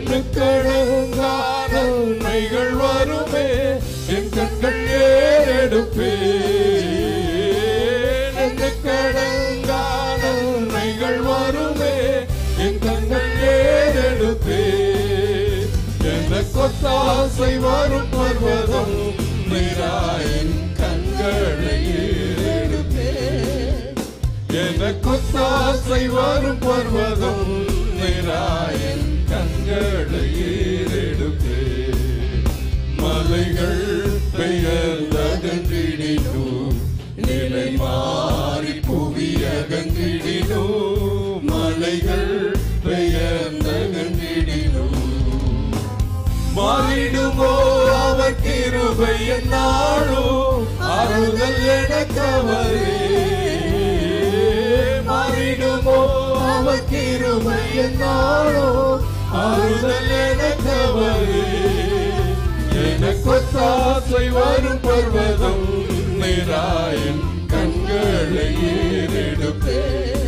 எண்ணுக்கடங்கான உண்மைகள் வருமே என் கண்கள் ஏறெடுப்பே எண்ணுக்கடங்கான உண்மைகள் வருமே என் கண்கள் ஏறெடுப்பே என கொத்தாசை வரும் பர்வதம் நிராயின் கண்களை ஏறெடுப்பே என கொத்தாசை வரும் பர்வதம் நிராயின் கண்களை ஏறெடுப்பே மலைகள் பெயர்ந்தகன்றிடினோ நிலை மாறி புவியகன்றிடினோ மலைகள் பெயர்ந்தகன்றிடினோ மாறிடுமோ அவர் கிருபை என்னாளோ அருள் எனக்கவரே மாறிடுமோ அவர் கிருபை என்னாளோ அருள் எனக்கவரே எனக்கொத்தாசை வரும் பர்வதம் நிராயன் கண்களை ஏறெடுப்பே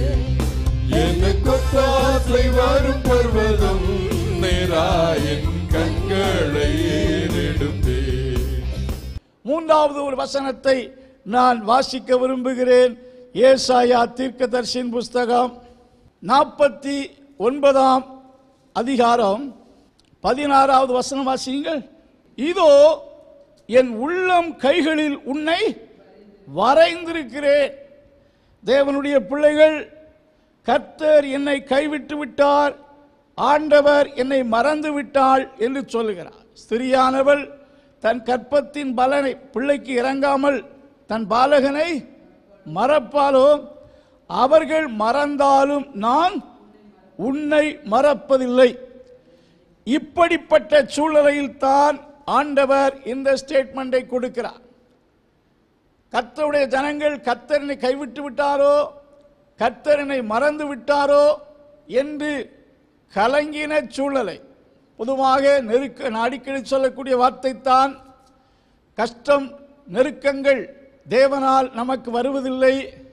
எனக்கொத்தாசை வரும் பர்வதம் நிராயன் கண்களை ஏறெடுப்பே மூன்றாவது ஒரு வசனத்தை நான் வாசிக்க விரும்புகிறேன் ஏசாயா தீர்க்கதர்சியின் புஸ்தகம் நாற்பத்தி ஒன்பதாம் அதிகாரம் பதினாறாவது வசனம் வாசியுங்கள் இதோ என் உள்ளம் கைகளில் உன்னை வரைந்திருக்கிறேன் தேவனுடைய பிள்ளைகள் கர்த்தர் என்னை கைவிட்டு விட்டார் ஆண்டவர் என்னை மறந்து விட்டாள் என்று சொல்லுகிறார் ஸ்திரியானவள் தன் கற்பத்தின் பலனை பிள்ளைக்கு இறங்காமல் தன் பாலகனை மறப்பாலோ அவர்கள் மறந்தாலும் நான் உன்னை மறப்பதில்லை இப்படிப்பட்ட சூழ்நிலையில் தான் ஆண்டவர் இந்த ஸ்டேட்மெண்டை கொடுக்கிறார் கர்த்தருடைய ஜனங்கள் கர்த்தரனை கைவிட்டு விட்டாரோ கர்த்தரனை மறந்து விட்டாரோ என்று கலங்கின சூழ்நிலை பொதுவாக நெருக்க நான் அடிக்கடி சொல்லக்கூடிய வார்த்தை தான் கஷ்டம் நெருக்கங்கள் தேவனால் நமக்கு வருவதில்லை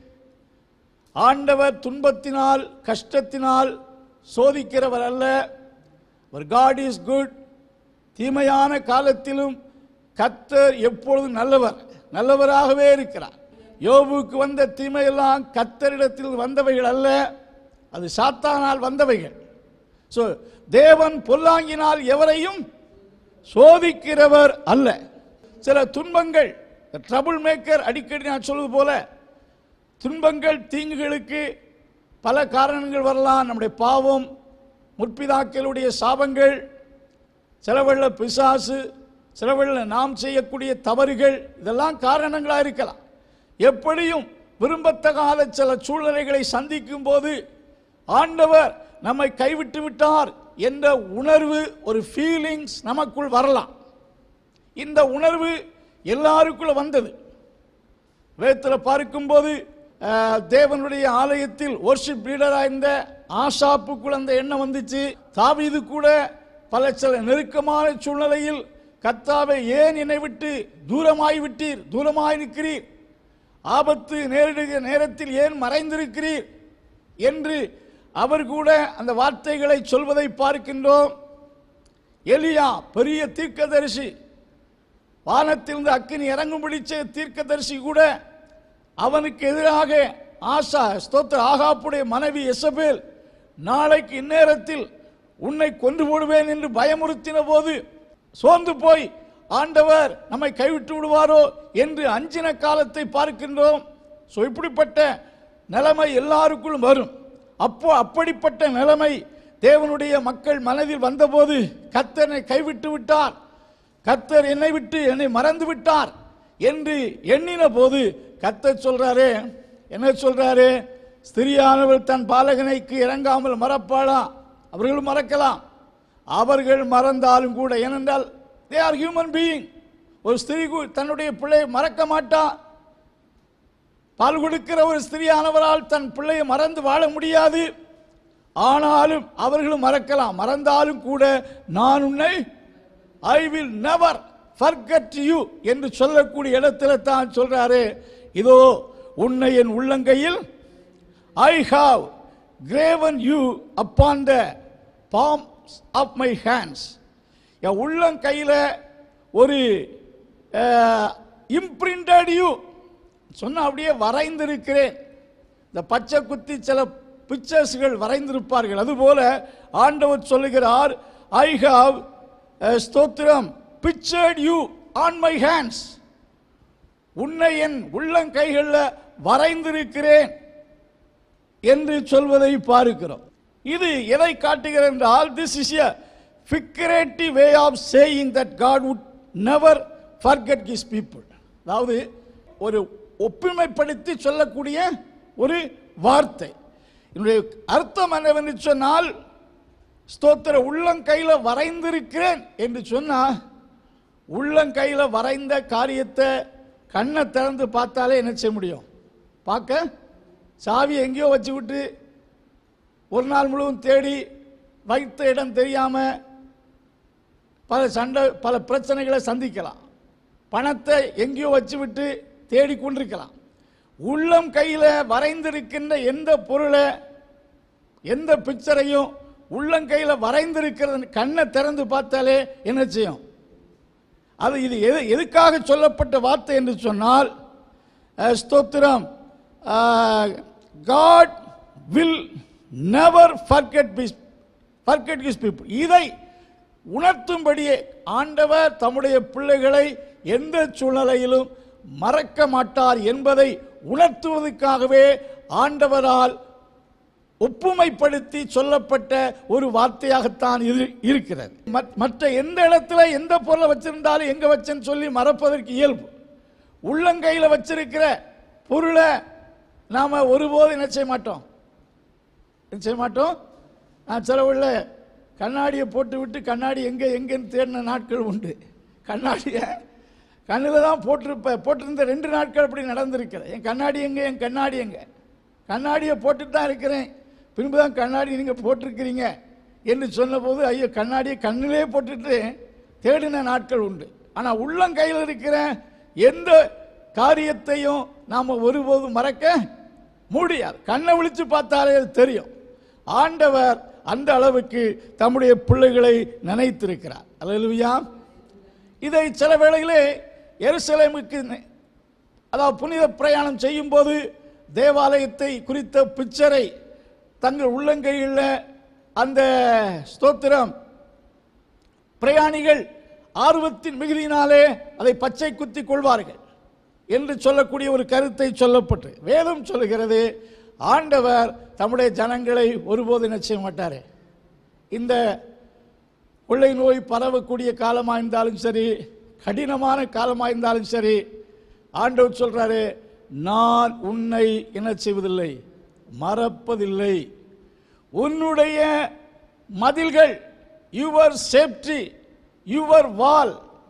ஆண்டவர் துன்பத்தினால் கஷ்டத்தினால் சோதிக்கிறவர் அல்ல ஒரு காட் இஸ் குட் தீமையான காலத்திலும் கத்தர் எப்பொழுதும் நல்லவர் நல்லவராகவே இருக்கிறார் யோபுக்கு வந்த தீமையெல்லாம் கத்தரிடத்தில் வந்தவைகள் அல்ல அது சாத்தானால் வந்தவைகள் ஸோ தேவன் பொல்லாங்கினால் எவரையும் சோதிக்கிறவர் அல்ல சில துன்பங்கள் ட்ரபுள் மேக்கர் அடிக்கடி நான் சொல்வது போல துன்பங்கள் தீங்குகளுக்கு பல காரணங்கள் வரலாம் நம்முடைய பாவம் முற்பிதாக்களுடைய சாபங்கள் சிலவள்ள பிசாசு சிலவள்ள நாம் செய்யக்கூடிய தவறுகள் இதெல்லாம் காரணங்களாக இருக்கலாம் எப்படியும் விரும்பத்தகாத சில சூழ்நிலைகளை சந்திக்கும் போது ஆண்டவர் நம்மை கைவிட்டு விட்டார் என்ற உணர்வு ஒரு ஃபீலிங்ஸ் நமக்குள் வரலாம் இந்த உணர்வு எல்லாருக்குள்ள வந்தது வேதத்தில் பார்க்கும்போது அஹ், தேவனுடைய ஆலயத்தில் ஒர்ஷிப் லீடராக இருந்த ஆசாப்புக்குள்ள அந்த எண்ணம் வந்துச்சு தாவீது கூட பல சில நெருக்கமான சூழ்நிலையில் கர்த்தாவை ஏன் என்னை விட்டு தூரமாய் விட்டீர் தூரமாய் இருக்கிறீர் ஆபத்து நேரிடுகிற நேரத்தில் ஏன் மறைந்திருக்கிறீர் என்று அவர் கூட அந்த வார்த்தைகளை சொல்வதை பார்க்கின்றோம் எலியா பெரிய தீர்க்கதரிசி வானத்திலிருந்து அக்கினி இறங்கும்படி செய்த தீர்க்கதரிசி கூட அவனுக்கு எதிராக ஆசா ஸ்தோத்திர ஆகாப்புடைய மனைவி எசபேல் நாளைக்கு இந்நேரத்தில் உன்னை கொன்று போடுவேன் என்று பயமுறுத்தின போது சோர்ந்து போய் ஆண்டவர் நம்மை கைவிட்டு விடுவாரோ என்று அஞ்சின காலத்தை பார்க்கின்றோம் ஸோ இப்படிப்பட்ட நிலைமை எல்லாருக்குள்ளும் வரும் அப்போ அப்படிப்பட்ட நிலைமை தேவனுடைய மக்கள் மனதில் வந்தபோது கர்த்தனை கைவிட்டு விட்டார் கர்த்தர் என்னை விட்டு என்னை மறந்து விட்டார் என்று எண்ணின போது கர்த்தர் சொல்றாரே என்ன சொல்றாரு ஸ்திரியானவள் தன் பாலகனைக்கு இறங்காமல் மறப்பாளா அவர்கள் மறக்கலாம் அவர்கள் மறந்தாலும் கூட ஏனென்றால் தே ஆர் ஹியூமன் பீயிங் ஒரு ஸ்திரீ கு- தன்னுடைய பிள்ளையை மறக்க மாட்டா பால் கொடுக்கிற ஒரு ஸ்திரியானவரால் தன் பிள்ளையை மறந்து வாழ முடியாது ஆனாலும் அவர்களும் மறக்கலாம் மறந்தாலும் கூட நான் உன்னை I will never forget you என்று சொல்லக்கூடிய இடத்துல தான் சொல்றாரு இதோ உன்னை என் உள்ளங்கையில் I have graven you upon the palm of my hands என் உள்ளங்கையில் ஒரு இம்ப்ரிண்டட் யூ சொன்ன அப்படியே வரைந்திருக்கிறேன் இந்த பச்சை குத்தி சில பிக்சர்ஸ்கள் வரைந்திருப்பார்கள் அதுபோல ஆண்டவர் சொல்லுகிறார் ஐ ஹாவ் ஸ்தோத்திரம் pictured you on my hands உன்னை என் உள்ளங்கைகளில் வரைந்திருக்கிறேன் என்று சொல்வதை பார்க்கிறோம் இது எதை காட்டுகிறது என்றால் this is a figurative way of saying that God would never forget his people அதாவது ஒரு ஒப்புமைப்படுத்தி சொல்லக்கூடிய ஒரு வார்த்தை என்னுடைய அர்த்தம் என்னவென்று சொன்னால் ஸ்தோத்திர உள்ளங்கையில் வரைந்திருக்கிறேன் என்று சொன்னால் உள்ளங்கையில் வரைந்த காரியத்தை கண்ணை திறந்து பார்த்தாலே என்ன செய்ய முடியும் பார்க்க சாவி எங்கேயோ வச்சு விட்டு ஒரு நாள் முழுவதும் தேடி வைத்த இடம் தெரியாமல் பல சண்டை பல பிரச்சனைகளை சந்திக்கலாம் பணத்தை எங்கேயோ வச்சு விட்டு தேடி கொண்டிருக்கலாம் உள்ளம் கையில் வரைந்திருக்கின்ற எந்த பொருளை எந்த பிக்சரையும் உள்ளங்கையில் வரைந்திருக்கிறது கண்ணை திறந்து பார்த்தாலே என்ன செய்யும் அது இது எது எதுக்காக சொல்லப்பட்ட வார்த்தை என்று சொன்னால் அஹ், ஸ்தோத்திரம் God will never forget his forget his people இதை உணர்த்தும்படியே ஆண்டவர் தம்முடைய பிள்ளைகளை எந்த சூழ்நிலையிலும் மறக்க மாட்டார் என்பதை உணர்த்துவதற்காகவே ஆண்டவரால் ஒப்புமைப்படுத்தி சொல்லப்பட்ட ஒரு வார்த்தையாகத்தான் இது இருக்கிறது மத்- மற்ற எந்த இடத்துல எந்த பொருளை வச்சிருந்தாலும் எங்க வச்சேன்னு சொல்லி மறப்பதற்கு இயல்பு உள்ளங்கையில் வச்சிருக்கிற பொருளை நாம ஒருபோதும் என்ன செய்ய மாட்டோம் என்ன செய்ய மாட்டோம் நான் சில உள்ள கண்ணாடியை போட்டு விட்டு கண்ணாடி எங்கே எங்கேன்னு தேடின நாட்கள் உண்டு கண்ணாடியை கண்ணில் தான் போட்டிருப்ப போட்டிருந்த ரெண்டு நாட்கள் அப்படி நடந்திருக்கிறேன் என் கண்ணாடி எங்கே என் கண்ணாடி எங்கே கண்ணாடியை போட்டுட்டு தான் இருக்கிறேன் பின்பு தான் கண்ணாடி நீங்கள் போட்டிருக்கிறீங்க என்று சொன்னபோது ஐயோ கண்ணாடியை கண்ணிலே போட்டுட்டு தேடின நாட்கள் உண்டு ஆனால் உள்ளங்கையில் இருக்கிற எந்த காரியத்தையும் நாம் ஒருபோதும் மறக்க முடியாது கண்ணை விழிச்சு பார்த்தாலே அது தெரியும் ஆண்டவர் அந்த அளவுக்கு தம்முடைய பிள்ளைகளை நினைத்திருக்கிறார் அல்லேலூயா இதை சில வேளையிலே எருசலேமுக்கு நெ- அதாவது புனித பிரயாணம் செய்யும்போது தேவாலயத்தை குறித்த பிக்சரை தங்கள் உள்ளங்கையில் அந்த ஸ்தோத்திரம் பிரயாணிகள் ஆர்வத்தின் மிகுதியினாலே அதை பச்சை குத்தி கொள்வார்கள் என்று சொல்லக்கூடிய ஒரு கருத்தை சொல்லப்பட்டு வேதம் சொல்லுகிறது ஆண்டவர் தம்முடைய ஜனங்களை ஒருபோதும் என்ன செய்ய மாட்டார் இந்த கொள்ளை நோய் பரவக்கூடிய காலமாக இருந்தாலும் சரி கடினமான காலமாக இருந்தாலும் சரி ஆண்டவர் சொல்றாரு நான் உன்னை என்ன செய்வதில்லை மறப்பதில்லை உன்னுடைய மதில்கள் your safety your wall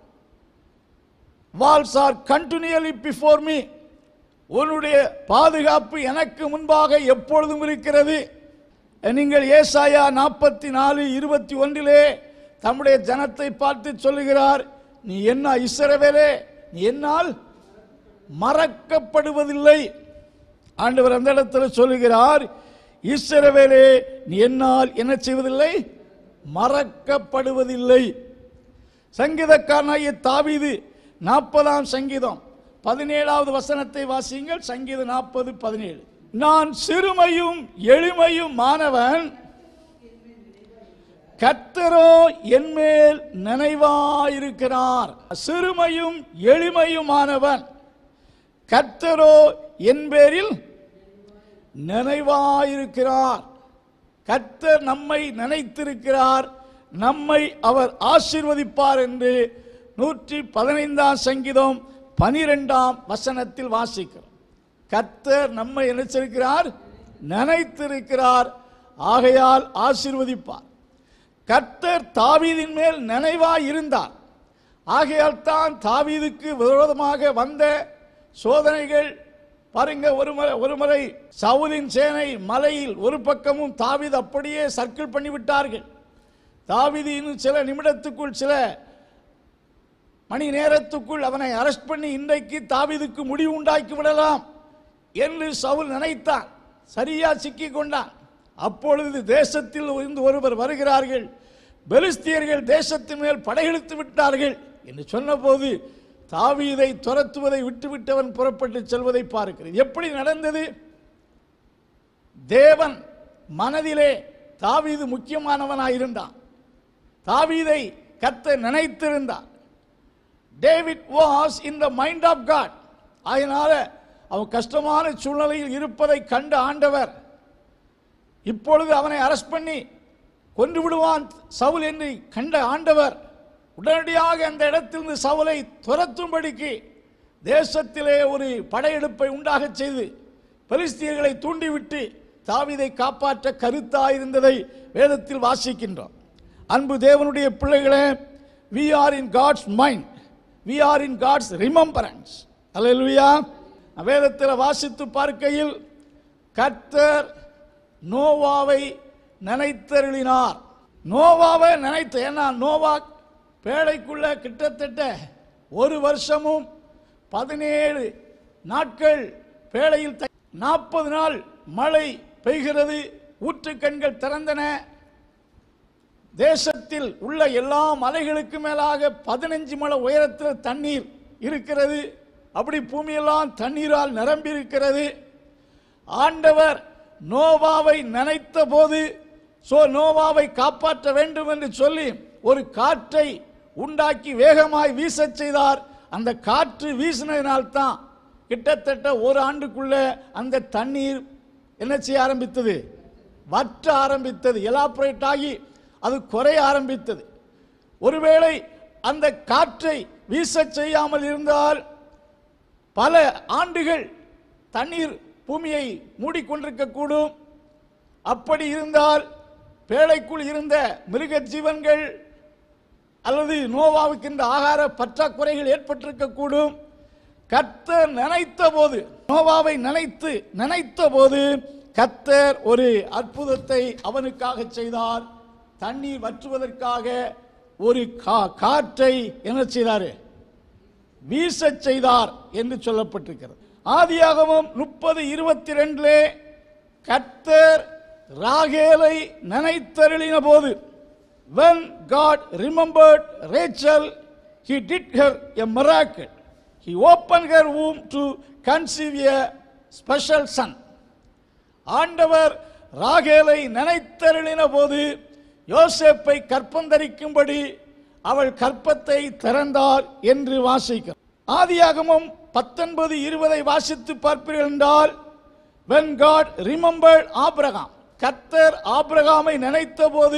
walls are continually before me உன்னுடைய பாதுகாப்பு எனக்கு முன்பாக எப்பொழுதும் இருக்கிறது நீங்கள் ஏசாயா நாற்பத்தி நாலு இருபத்தி ஒன்றிலே தம்முடைய ஜனத்தை பார்த்து சொல்லுகிறார் நீ என்ன இஸ்ரவேலே நீ என்னால் மறக்கப்படுவதில்லை ஆண்டவர் அந்த இடத்துல சொல்லுகிறார் இஸ்ரவேலே நீ என்னால் என்ன செய்வதில்லை மறக்கப்படுவதில்லை சங்கீதக்காரனாகிய தாவீது நாற்பதாம் சங்கீதம் பதினேழாவது வசனத்தை வாசியுங்கள் சங்கீதம் நாற்பது பதினேழு நான் சிறுமையும் எளிமையும் மாணவன் கர்த்தரோ என்மேல் நினைவாயிருக்கிறார் சிறுமையும் எளிமையுமானவன் கர்த்தரோ என் பேரில் நினைவாயிருக்கிறார் கர்த்தர் நம்மை நினைத்திருக்கிறார் நம்மை அவர் ஆசீர்வதிப்பார் என்று நூற்றி பதினைந்தாம் சங்கீதம் பனிரெண்டாம் வசனத்தில் வாசிக்கிறோம் கர்த்தர் நம்மை நினைச்சிருக்கிறார் நினைத்திருக்கிறார் ஆகையால் ஆசீர்வதிப்பார் கர்த்தர் தாவீதின் மேல் நினைவாய் இருந்தார் ஆகையால் தான் தாவீதுக்கு விரோதமாக வந்த சோதனைகள் பாருங்க ஒரு முறை ஒரு முறை சவுலின் சேனை மலையில் ஒரு பக்கமும் தாவீது அப்படியே சர்க்கிள் பண்ணி விட்டார்கள் தாவீது இன்னும் சில நிமிடத்துக்குள் சில மணி நேரத்துக்குள் அவனை அரெஸ்ட் பண்ணி இன்றைக்கு தாவீதுக்கு முடிவு உண்டாக்கி விடலாம் என்று சவுல் நினைத்தான் சரியா சிக்கிக் கொண்டான் அப்பொழுது தேசத்தில் இருந்து ஒருவர் வருகிறார்கள் பெலிஸ்தியர்கள் தேசத்தின் மேல் படையெடுத்து விட்டார்கள் என்று சொன்னபோது தாவீதை துரத்துவதை விட்டுவிட்டவன் புறப்பட்டு செல்வதை பார்க்கிறேன் எப்படி நடந்தது தேவன் மனதிலே தாவீது முக்கியமானவனாயிருந்தான் தாவீதை கத்த நினைத்திருந்தான் David was in the mind of God அதனால அவன் கஷ்டமான சூழ்நிலையில் இருப்பதை கண்ட ஆண்டவர் இப்பொழுது அவனை அரெஸ்ட் பண்ணி கொன்று விடுவான் சவுல் என்று கண்ட ஆண்டவர் உடனடியாக அந்த இடத்திலிருந்து சவுலை துரத்தும்படிக்கு தேசத்திலே ஒரு படையெடுப்பை உண்டாகச் செய்து பெலிஸ்தியர்களை தூண்டிவிட்டு தாவீதை காப்பாற்ற கருத்தாயிருந்ததை வேதத்தில் வாசிக்கின்றோம் அன்பு தேவனுடைய பிள்ளைகளே we are in God's mind we are in God's remembrance அல்லேலூயா வேதத்தில் வாசித்து பார்க்கையில் கர்த்தர் நோவாவை நினைத்தருளினார் நோவாவை நினைத்த ஏன்னா நோவா பேழைக்குள்ள கிட்டத்தட்ட ஒரு வருஷமும் பதினேழு நாட்கள் பேழையில் நாற்பது நாள் மழை பெய்கிறது ஊற்றுக்கண்கள் திறந்தன தேசத்தில் உள்ள எல்லா மலைகளுக்கு மேலாக பதினஞ்சு மலை உயரத்தில் தண்ணீர் இருக்கிறது அப்படி பூமியெல்லாம் தண்ணீரால் நிரம்பி இருக்கிறது ஆண்டவர் நோவாவை நினைத்த போது சோ நோவாவை காப்பாற்ற வேண்டும் என்று சொல்லி ஒரு காற்றை உண்டாக்கி வேகமாய் வீசச் செய்தார் அந்த காற்று வீசினதினால்தான் கிட்டத்தட்ட ஒரு ஆண்டுக்குள்ள அந்த தண்ணீர் என்ன செய்ய ஆரம்பித்தது வற்ற ஆரம்பித்தது எலாபரேட் ஆகி அது குறைய ஆரம்பித்தது ஒருவேளை அந்த காற்றை வீசச் செய்யாமல் இருந்தால் பல ஆண்டுகள் தண்ணீர் பூமியை மூடிக்கொண்டிருக்கக்கூடும் அப்படி இருந்தால் பேழைக்குள் இருந்த மிருக ஜீவன்கள் அல்லது நோவாவுக்கு இந்த ஆகார பற்றாக்குறைகள் ஏற்பட்டிருக்கக்கூடும் கர்த்தர் நினைத்த போது நோவாவை நினைத்து நினைத்த போது கர்த்தர் ஒரு அற்புதத்தை அவனுக்காக செய்தார் தண்ணீர் வற்றுவதற்காக ஒரு கா- காற்றை என்ன செய்தாரு வீசச் செய்தார் என்று சொல்லப்பட்டிருக்கிறது ஆதியாகமம் முப்பது இருபத்தி ரெண்டிலே கர்த்தர் ராகேலை நினைத்தருளின போது when God remembered Rachel he did her a miracle he opened her womb to conceive a special son ஆண்டவர் ராகேலை நினைத்தருளின போது யோசேப்பை கற்பந்தரிக்கும்படி அவள் கற்பத்தை திறந்தார் என்று வாசிக்கிறோம் ஆதியாகமம் பத்தொன்பது இருபதை வாசித்து பார்ப்பீர்கள் என்றால் when God remembered ஆபிரகாம் கர்த்தர் ஆபிரகாமை நினைத்த போது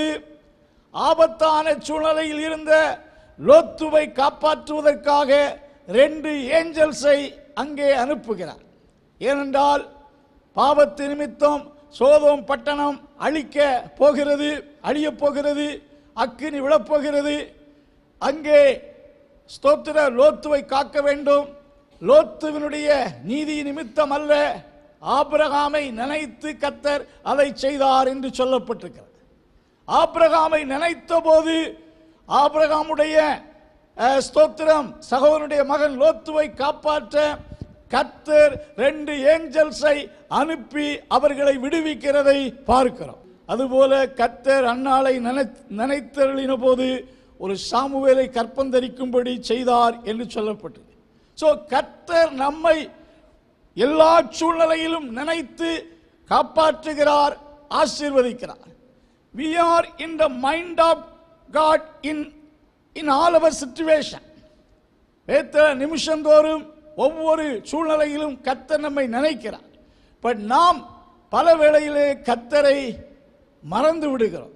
ஆபத்தான சூழ்நிலையில் இருந்த லோத்துவை காப்பாற்றுவதற்காக ரெண்டு ஏஞ்சல்ஸை அங்கே அனுப்புகிறார் ஏனென்றால் பாவத்து நிமித்தம் சோதோம் பட்டணம் அழிக்க போகிறது அழியப் போகிறது அக்கினி விழப்போகிறது அங்கே ஸ்தோத்திர லோத்துவை காக்க வேண்டும் லோத்துவினுடைய நீதி நிமித்தம் அல்ல ஆபிரகாமை நினைத்து கத்தர் அதை செய்தார் என்று சொல்லப்பட்டிருக்கிறது ஆபிரகாமை நினைத்த போது ஆபிரகாமுடைய அஹ், ஸ்தோத்திரம் சகோதரனுடைய மகன் லோத்துவை காப்பாற்ற கர்த்தர் ரெண்டு ஏஞ்சல்ஸை அனுப்பி அவர்களை விடுவிக்கிறதை பார்க்கிறோம் அதுபோல கர்த்தர் அன்னாளை நினை நினைத்தருளின போது ஒரு சாமுவேலை கற்பந்தரிக்கும்படி செய்தார் என்று சொல்லப்பட்டது சோ கர்த்தர் நம்மை எல்லா சூழ்நிலையிலும் நினைத்து காப்பாற்றுகிறார் ஆசீர்வதிக்கிறார் we are in the mind of god in in all our situation வேத்த நிமிஷந்தோறும் ஒவ்வொரு சூழ்நிலையிலும் கர்த்தர் நம்மை நினைக்கிறார் பட் நாம் பல வேளையிலே கர்த்தரை மறந்து விடுகிறோம்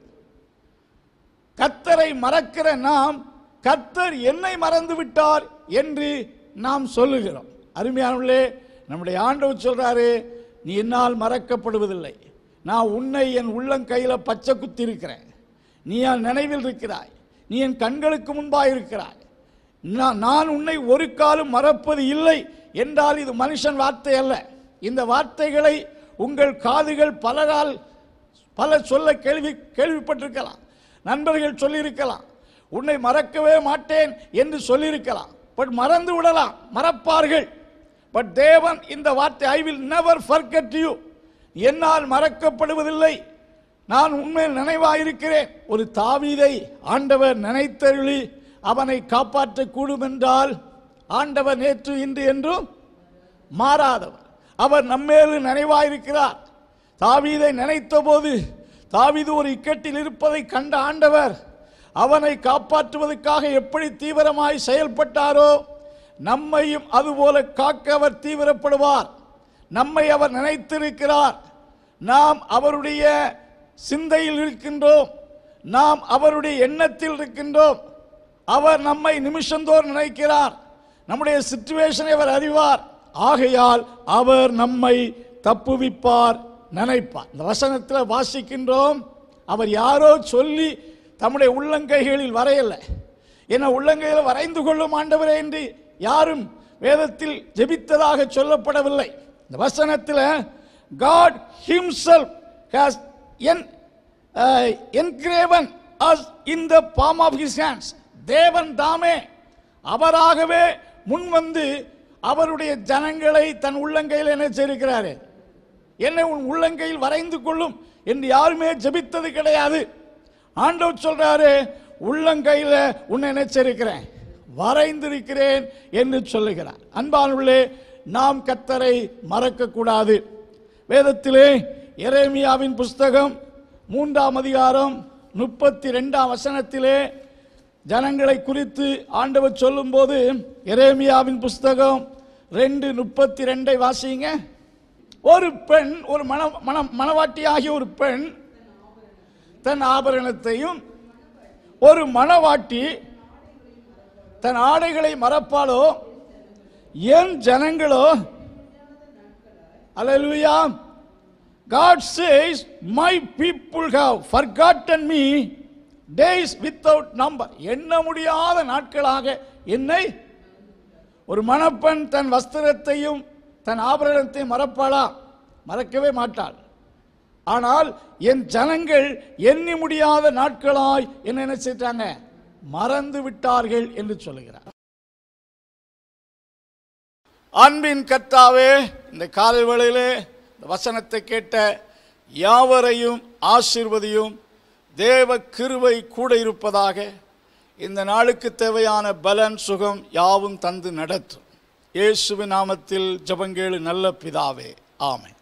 கர்த்தரை மறக்கிற நாம் கர்த்தர் என்னை மறந்து விட்டார் என்று நாம் சொல்லுகிறோம் அருமையானவர்களே நம்முடைய ஆண்டவர் சொல்றாரு நீ என்னால் மறக்கப்படுவதில்லை நான் உன்னை என் உள்ளங்கையில் பச்சை குத்தி இருக்கிறேன் நீ என் நினைவில் இருக்கிறாய் நீ என் கண்களுக்கு முன்பாக இருக்கிறாய் நான் நான் உன்னை ஒரு காலம் மறப்பது இல்லை என்றால் இது மனுஷன் வார்த்தை அல்ல இந்த வார்த்தைகளை உங்கள் காதுகள் பலரால் பல சொல்ல கேள்வி கேள்விப்பட்டிருக்கலாம் நண்பர்கள் சொல்லியிருக்கலாம் உன்னை மறக்கவே மாட்டேன் என்று சொல்லியிருக்கலாம் பட் மறந்து விடலாம் மறப்பார்கள் பட் தேவன் இந்த வார்த்தை I will never forget you என்னால் மறக்கப்படுவதில்லை நான் உண்மையில் நினைவாயிருக்கிறேன் ஒரு தாவீதை ஆண்டவர் நினைத்தருளி அவனை காப்பாற்றக்கூடும் என்றால் ஆண்டவர் நேற்று இன்று என்றும் மாறாதவர் அவர் நம்மேலு நினைவாயிருக்கிறார் தாவீதை நினைத்த போது தாவீது ஒரு இக்கட்டில் இருப்பதை கண்ட ஆண்டவர் அவனை காப்பாற்றுவதற்காக எப்படி தீவிரமாய் செயல்பட்டாரோ நம்மையும் அதுபோல காக்க அவர் தீவிரப்படுவார் நம்மை அவர் நினைத்திருக்கிறார் நாம் அவருடைய சிந்தையில் இருக்கின்றோம் நாம் அவருடைய எண்ணத்தில் இருக்கின்றோம் அவர் நம்மை நிமிஷந்தோறும் நினைக்கிறார் நம்முடைய சிச்சுவேஷனை அவர் அறிவார் ஆகையால் அவர் நம்மை தப்புவிப்பார் நினைப்பார் இந்த வசனத்தில் வாசிக்கின்றோம் அவர் யாரோ சொல்லி தம்முடைய உள்ளங்கைகளில் வரையல என்ன உள்ளங்கையில் வரைந்து கொள்ளும் ஆண்டவரே என்று யாரும் வேதத்தில் ஜெபித்ததாக சொல்லப்படவில்லை இந்த வசனத்தில் காட் ஹிம்செல்ஃப் ஹாஸ் என் engraven us in the palm of his hands தேவன் தாமே அவராகவே முன் வந்து அவருடைய ஜனங்களை தன் உள்ளங்கையில் என்ன செய்திருக்கிறாரு என்னை உன் உள்ளங்கையில் வரைந்து கொள்ளும் என்று யாருமே ஜெபித்தது கிடையாது ஆண்டவர் சொல்றாரு உள்ளங்கையில் உன்னை நினைச்சிருக்கிறேன் வரைந்திருக்கிறேன் என்று சொல்லுகிறார் அன்பானுள்ளே நாம் கத்தரை மறக்க கூடாது வேதத்திலே எரேமியாவின் புஸ்தகம் மூன்றாம் அதிகாரம் முப்பத்தி ரெண்டாம் வசனத்திலே ஜனங்களை குறித்து ஆண்டவர் சொல்லும்போது எரேமியாவின் புஸ்தகம் ரெண்டு முப்பத்தி ரெண்டை வாசிங்க ஒரு பெண் ஒரு மன மன மணவாட்டியாகிய ஒரு பெண் தன் ஆபரணத்தையும் ஒரு மணவாட்டி தன் ஆடைகளை மறப்பாளோ என் ஜனங்களோ அல்லேலூயா God says, My people have forgotten me days without number. எண்ண முடியாத நாட்களாக என்னை ஒரு மணப்பெண் தன் வஸ்திரத்தையும் தன் ஆபரணத்தையும் மறப்பாளா மறக்கவே மாட்டாள் ஆனால் என் ஜனங்கள் எண்ணி முடியாத நாட்களாய் என்ன என்ன செய்தாங்க மறந்து விட்டார்கள் என்று சொல்லுகிறார் அன்பின் கர்த்தாவே இந்த காலை வேளையிலே இந்த வசனத்தை கேட்ட யாவரையும் ஆசீர்வதியும் தேவ கிருபை கூட இருப்பதாக இந்த நாளுக்கு தேவையான பலன் சுகம் யாவும் தந்து நடத்தும் இயேசுவின் நாமத்தில் ஜெபங்கேளு நல்ல பிதாவே ஆமென்